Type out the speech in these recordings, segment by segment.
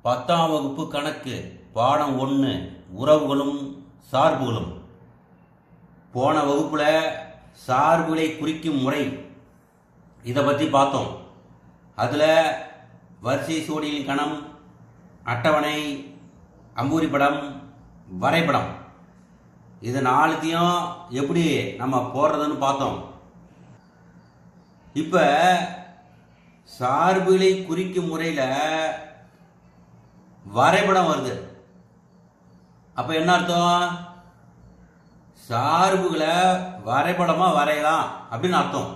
பத்தாம் வகுப்பு கணக்கு பாடம் ஒன்று உறவுகளும் சார்புகளும் போன வகுப்புல சார்புகளை குறிக்கும் முறை இதை பற்றி பார்த்தோம் அதில் வரிசை சோடியின் கணம் அட்டவணை அம்பூரி படம் வரைபடம் இது நாலுத்தையும் எப்படி நம்ம போடுறதுன்னு பார்த்தோம் இப்போ சார்புகளை குறிக்கும் முறையில் வரைபடம் வருது அப்ப என்ன அர்த்தம் சார்புகளை வரைபடமா வரையலாம் அப்படின்னு அர்த்தம்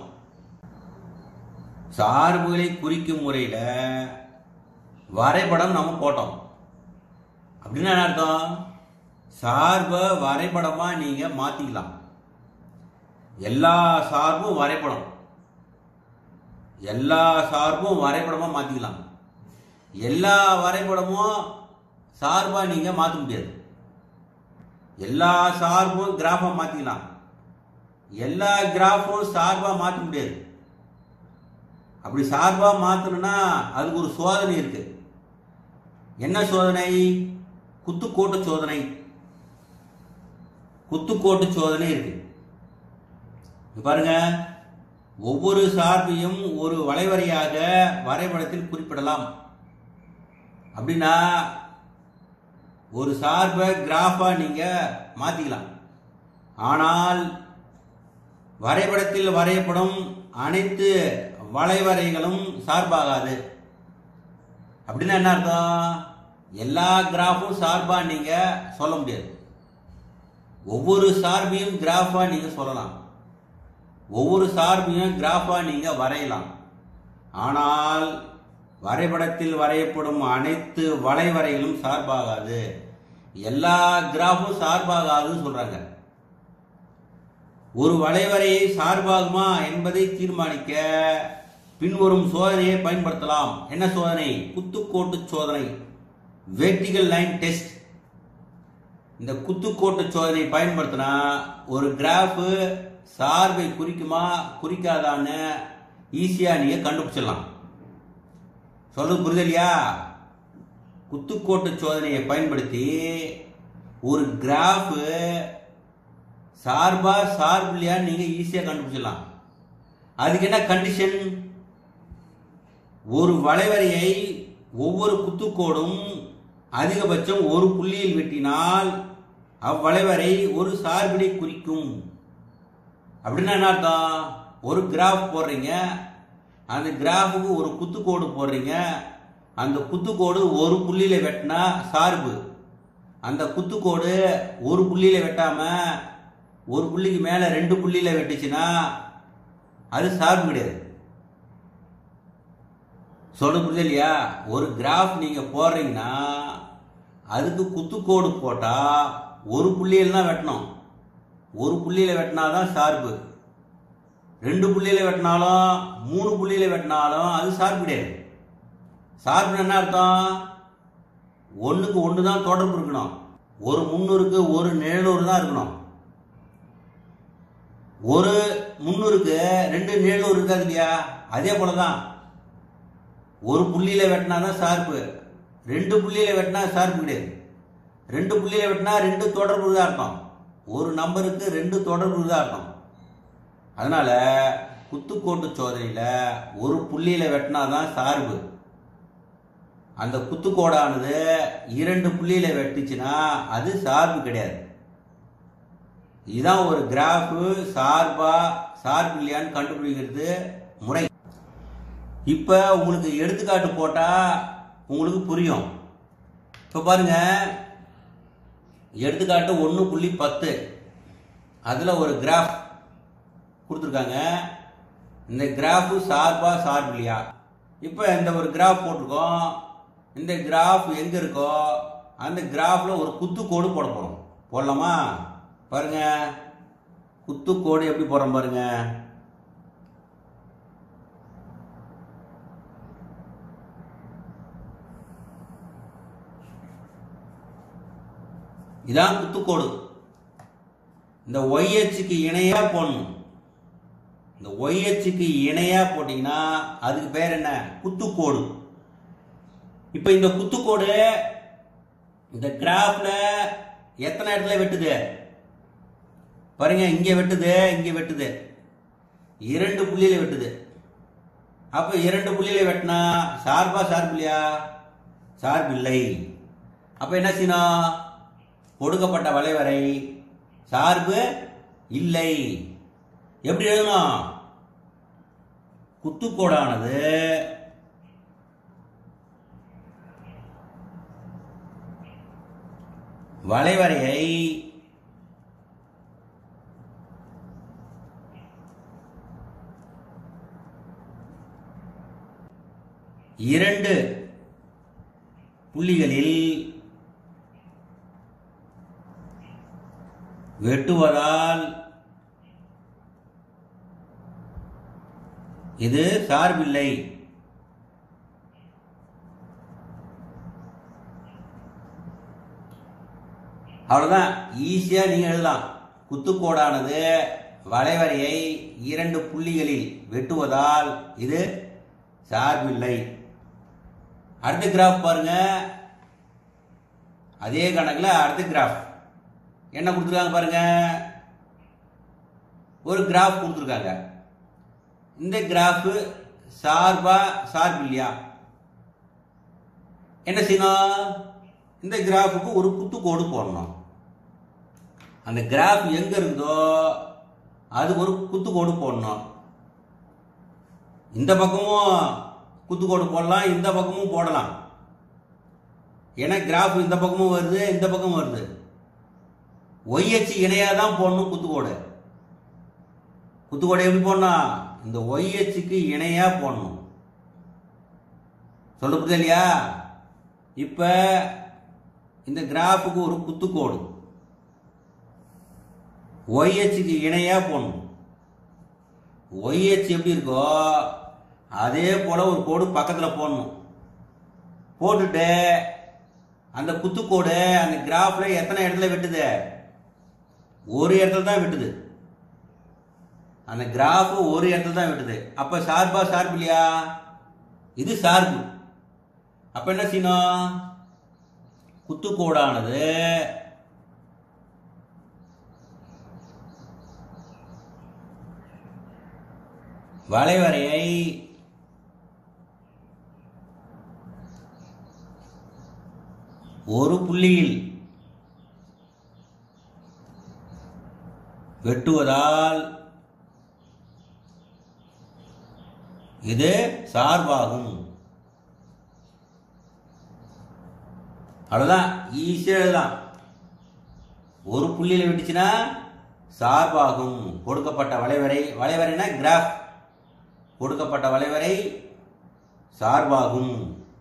சார்புகளை குறிக்கும் முறையில வரைபடம் நம்ம போட்டோம் அப்படின்னா என்ன அர்த்தம் சார்பை வரைபடமா நீங்க மாத்திக்கலாம் எல்லா சார்பும் வரைபடம் எல்லா சார்பும் வரைபடமா மாத்திக்கலாம் எல்லா வரைபடமும் சார்பா நீங்க மாத்த முடியாது எல்லா சார்பும் கிராஃபா மாத்திக்கலாம் எல்லா கிராஃபும் சார்பா மாத்த முடியாது அப்படி சார்பா மாத்தணும்னா அதுக்கு ஒரு சோதனை இருக்கு என்ன சோதனை குத்துக்கோட்டு சோதனை குத்துக்கோட்டு சோதனை இருக்கு இங்க பாருங்க ஒவ்வொரு சார்பையும் ஒரு வளைவரையாக வரைபடத்தில் குறிப்பிடலாம் அப்படின்னா ஒரு சார்பை கிராஃபா நீங்க மாத்திக்கலாம் ஆனால் வரைபடத்தில் வரையப்படும் அனைத்து வளைவரைகளும் சார்பாகாது அப்படின்னா என்ன அர்த்தம் எல்லா கிராஃபும் சார்பா நீங்க சொல்ல முடியாது ஒவ்வொரு சார்பையும் கிராஃபா நீங்க சொல்லலாம் ஒவ்வொரு சார்பையும் கிராஃபா நீங்க வரையலாம் ஆனால் வரைபடத்தில் வரையப்படும் அனைத்து வளைவரைகளும் சார்பாகாது எல்லா கிராஃபும் சார்பாகாதுன்னு சொல்றாங்க ஒரு வளைவரையை சார்பாகுமா என்பதை தீர்மானிக்க பின்வரும் சோதனையை பயன்படுத்தலாம் என்ன சோதனை குத்துக்கோட்டு சோதனை வெர்டிகல் லைன் டெஸ்ட் இந்த குத்துக்கோட்டு சோதனை பயன்படுத்தினா ஒரு கிராஃப் சார்பை குறிக்குமா குறிக்காதான்னு ஈஸியா நீங்க கண்டுபிடிச்சிடலாம் சொல்றது புரிதலையா குத்துக்கோட்டு சோதனையை பயன்படுத்தி ஒரு கிராஃப் சார்பா சார்பு இல்லையான்னு நீங்க ஈஸியா கண்டுபிடிச்சிடலாம் அதுக்கு என்ன கண்டிஷன் ஒரு வளைவரையை ஒவ்வொரு குத்துக்கோடும் அதிகபட்சம் ஒரு புள்ளியில் வெட்டினால் அவ்வளைவரை ஒரு சார்பினை குறிக்கும் அப்படின்னா என்ன அர்த்தம் ஒரு கிராஃப் போடுறீங்க அந்த கிராஃபுக்கு ஒரு குத்துக்கோடு போடுறீங்க அந்த குத்துக்கோடு ஒரு புள்ளியில வெட்டினா சார்பு அந்த குத்துக்கோடு ஒரு புள்ளியில வெட்டாம ஒரு புள்ளிக்கு மேல ரெண்டு புள்ளியில வெட்டுச்சுன்னா அது சார்பு கிடையாது சொல்ல புரியுது இல்லையா ஒரு கிராஃப் நீங்க போடுறீங்கன்னா அதுக்கு குத்துக்கோடு போட்டா ஒரு புள்ளியில தான் வெட்டணும் ஒரு புள்ளியில வெட்டினாதான் சார்பு ரெண்டு புள்ளியில வெட்டினாலும் மூணு புள்ளியில வெட்டினாலும் அது சார்பு கிடையாது சார்பு என்ன அர்த்தம் ஒண்ணுக்கு ஒன்று தான் தொடர்பு இருக்கணும் ஒரு முன்னூறுக்கு ஒரு நிழலூர் தான் இருக்கணும் ஒரு முன்னூறுக்கு ரெண்டு நிழலூர் இருக்காது இல்லையா அதே போலதான் ஒரு புள்ளியில வெட்டினா தான் சார்பு ரெண்டு புள்ளியில வெட்டினா சார்பு கிடையாது ரெண்டு புள்ளியில வெட்டினா ரெண்டு தொடர்பு தான் அர்த்தம் ஒரு நம்பருக்கு ரெண்டு தொடர்பு தான் அர்த்தம் அதனால குத்துக்கோட்டு சோதனையில ஒரு புள்ளியில வெட்டினா தான் சார்பு அந்த குத்துக்கோடானது இரண்டு புள்ளியில வெட்டுச்சுன்னா அது சார்பு கிடையாது இதுதான் ஒரு கிராஃப் சார்பா சார்பு இல்லையான்னு கண்டுபிடிக்கிறது முறை இப்ப உங்களுக்கு எடுத்துக்காட்டு போட்டா உங்களுக்கு புரியும் இப்ப பாருங்க எடுத்துக்காட்டு ஒன்று புள்ளி பத்து அதுல ஒரு கிராஃப் கொடுத்துருக்காங்க இந்த கிராஃப் சார்பா சார்பு இல்லையா இப்போ இந்த ஒரு கிராஃப் போட்டிருக்கோம் இந்த கிராஃப் எங்க இருக்கோ அந்த கிராஃப்ல ஒரு குத்துக்கோடு போட போறோம் போடலாமா பாருங்க குத்துக்கோடு எப்படி போடுறோம் பாருங்க இதான் குத்துக்கோடு இந்த ஒய்ஹெச்சுக்கு இணையா போடணும் இந்த ஒய்ஹெச்சுக்கு இணையா போட்டீங்கன்னா அதுக்கு பேர் என்ன குத்துக்கோடு இப்போ இந்த குத்துக்கோடு இந்த கிராஃப்ல எத்தனை இடத்துல வெட்டுது பாருங்க இங்க வெட்டுது இங்க வெட்டுது இரண்டு புள்ளியில வெட்டுது அப்ப இரண்டு புள்ளியில வெட்டினா சார்பா சார்பு இல்லையா சார்பு இல்லை அப்ப என்ன செய்யணும் கொடுக்கப்பட்ட வளைவரை சார்பு இல்லை எப்படி எழுதணும் குத்துக்கோடானது வளைவரையை இரண்டு புள்ளிகளில் வெட்டுவதால் இது சார்பில்லை அவ்வளவுதான் ஈஸியா நீங்க எழுதலாம் குத்துக்கோடானது வளைவரையை இரண்டு புள்ளிகளில் வெட்டுவதால் இது சார்பில்லை அடுத்த கிராஃப் பாருங்க அதே கணக்குல அடுத்த கிராஃப் என்ன கொடுத்துருக்காங்க பாருங்க ஒரு கிராஃப் கொடுத்துருக்காங்க இந்த கிராஃப் சார்பா சார்பு இல்லையா என்ன செய்யணும் இந்த கிராஃபுக்கு ஒரு குத்துக்கோடு போடணும் அந்த கிராஃப் எங்க இருந்தோ அதுக்கு ஒரு குத்துக்கோடு போடணும் இந்த பக்கமும் குத்துக்கோடு போடலாம் இந்த பக்கமும் போடலாம் ஏன்னா கிராஃப் இந்த பக்கமும் வருது இந்த பக்கமும் வருது ஒய்ஹெச் இணையாக தான் போடணும் குத்துக்கோடு குத்துக்கோடு எப்படி போடணும் இந்த ஒய்ஹெச்சுக்கு இணையா போடணும் சொல்ல புரியுது இல்லையா இப்ப இந்த கிராஃபுக்கு ஒரு குத்துக்கோடு ஒய்ஹெச்சுக்கு இணையா போடணும் ஒய்ஹெச் எப்படி இருக்கோ அதே போல ஒரு கோடு பக்கத்துல போடணும் போட்டுட்டு அந்த குத்துக்கோடு அந்த கிராஃப்ல எத்தனை இடத்துல வெட்டுது ஒரு இடத்துல தான் வெட்டுது அந்த கிராஃப் ஒரு இடத்துல தான் வெட்டுது அப்ப சார்பா சார்பு இல்லையா இது சார்பு அப்ப என்ன செய்யணும் குத்துக்கோடானது வளைவரையை ஒரு புள்ளியில் வெட்டுவதால் இது சார்பாகும் அவ்வளவுதான் ஈஸியா எழுதலாம் ஒரு புள்ளியில வெட்டுச்சுன்னா சார்பாகும் கொடுக்கப்பட்ட வளைவரை வளைவரைனா கிராஃப் கொடுக்கப்பட்ட வளைவரை சார்பாகும்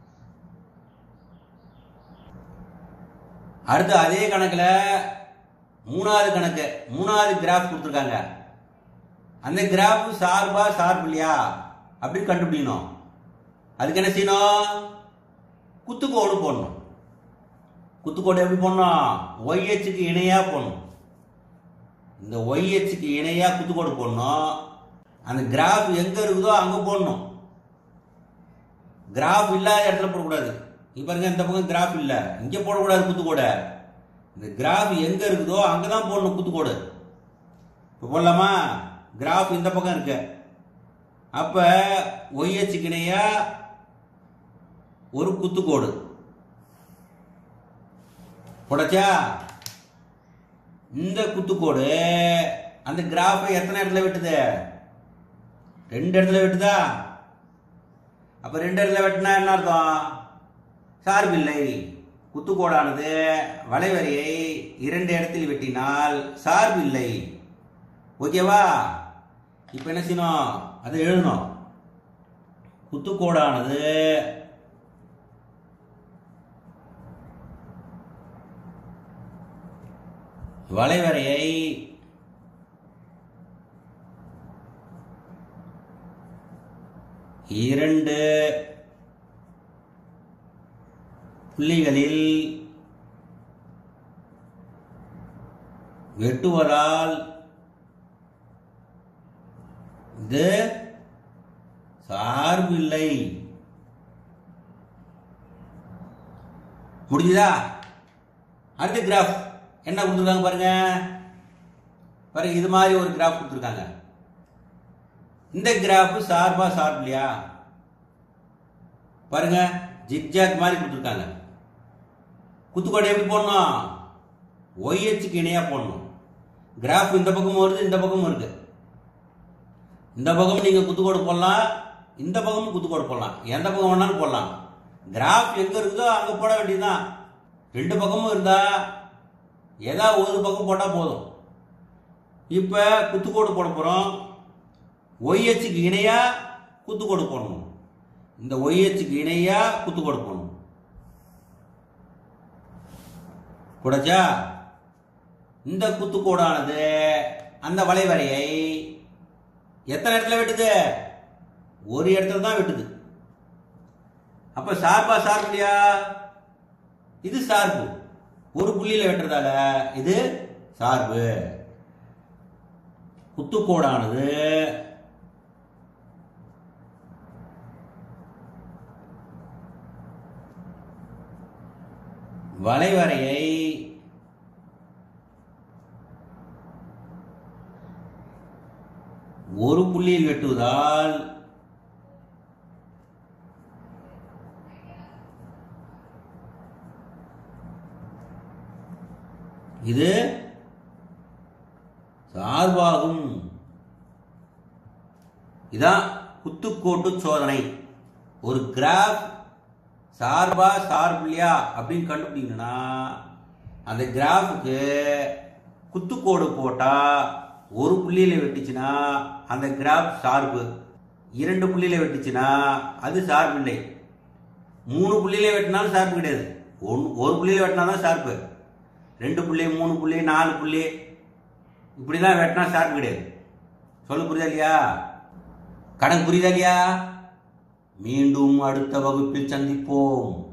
அடுத்து அதே கணக்குல மூணாவது கணக்கு மூணாவது கிராஃப் கொடுத்துருக்காங்க அந்த கிராஃப் சார்பா சார்பு இல்லையா அப்படி கண்டுபிடிக்கணும் அதுக்கு என்ன செய்யணும் குத்துக்கோடு போடணும் குத்துக்கோடு எப்படி போடணும் ஒய்ஹெச்சுக்கு இணையா போடணும் இந்த ஒய்ஹெச்சுக்கு இணையா குத்துக்கோடு போடணும் அந்த கிராஃப் எங்க இருக்குதோ அங்க போடணும் கிராஃப் இல்லாத இடத்துல போடக்கூடாது இங்க பாருங்க இந்த பக்கம் கிராஃப் இல்ல இங்க போடக்கூடாது குத்துக்கோட இந்த கிராஃப் எங்க இருக்குதோ அங்கதான் போடணும் குத்துக்கோடு இப்போ போடலாமா கிராஃப் இந்த பக்கம் இருக்கு அப்ப ஒய்ஹெச்சுக்கு இணையா ஒரு குத்துக்கோடு போடச்சா இந்த குத்துக்கோடு அந்த கிராஃபை எத்தனை இடத்துல வெட்டுது ரெண்டு இடத்துல வெட்டுதா அப்ப ரெண்டு இடத்துல வெட்டினா என்ன அர்த்தம் சார்பில்லை குத்துக்கோடானது வளைவரையை இரண்டு இடத்தில் வெட்டினால் சார்பில்லை ஓகேவா இப்ப என்ன செய்யணும் அதை எழுதணும் குத்துக்கோடானது வளைவரையை இரண்டு புள்ளிகளில் வெட்டுவதால் இது சார்பில்லை முடிஞ்சுதா அடுத்த கிராஃப் என்ன கொடுத்துருக்காங்க பாருங்க பாருங்க இது மாதிரி ஒரு கிராஃப் கொடுத்துருக்காங்க இந்த கிராஃப் சார்பா சார்பு பாருங்க ஜிக்ஜாக் மாதிரி கொடுத்துருக்காங்க குத்துக்கோடை எப்படி போடணும் ஒய்ஹெச்சுக்கு இணையா போடணும் கிராஃப் இந்த பக்கமும் வருது இந்த பக்கமும் இருக்கு இந்த பக்கம் நீங்க குத்துக்கோடு போடலாம் இந்த பக்கமும் குத்துக்கோடு போடலாம் எந்த பக்கம் வேணாலும் போடலாம் கிராஃப் எங்க இருக்குதோ அங்க போட வேண்டியதுதான் ரெண்டு பக்கமும் இருந்தா ஏதாவது ஒரு பக்கம் போட்டா போதும் இப்ப குத்துக்கோடு போட போறோம் ஒய்ஹெச்சுக்கு இணையா குத்துக்கோடு போடணும் இந்த ஒய்ஹெச்சுக்கு இணையா குத்துக்கோடு போடணும் கூடச்சா இந்த குத்துக்கோடானது அந்த வளைவரையை எத்தனை இடத்துல வெட்டுது ஒரு இடத்துல தான் வெட்டுது அப்ப சார்பா சார்பு இல்லையா இது சார்பு ஒரு புள்ளியில வெட்டுறதால இது சார்பு குத்துக்கோடானது வளைவரையை ஒரு புள்ளியில் வெட்டுவதால் இது சார்பாகும் இதான் குத்துக்கோட்டு சோதனை ஒரு கிராஃப் சார்பா சார்பில்லையா அப்படின்னு கண்டுபிடிக்கணும்னா அந்த கிராஃபுக்கு குத்துக்கோடு போட்டா ஒரு புள்ளியில வெட்டுச்சுன்னா அந்த கிராஃப் சார்பு இரண்டு புள்ளியில வெட்டுச்சுன்னா அது சார்பு இல்லை மூணு புள்ளியில வெட்டினாலும் சார்பு கிடையாது ஒன் ஒரு புள்ளியில வெட்டினா தான் சார்பு ரெண்டு புள்ளி மூணு புள்ளி நாலு புள்ளி இப்படிலாம் வெட்டினா சார்பு கிடையாது சொல்ல புரியுதா இல்லையா கணக்கு புரியுதா இல்லையா மீண்டும் அடுத்த வகுப்பில் சந்திப்போம்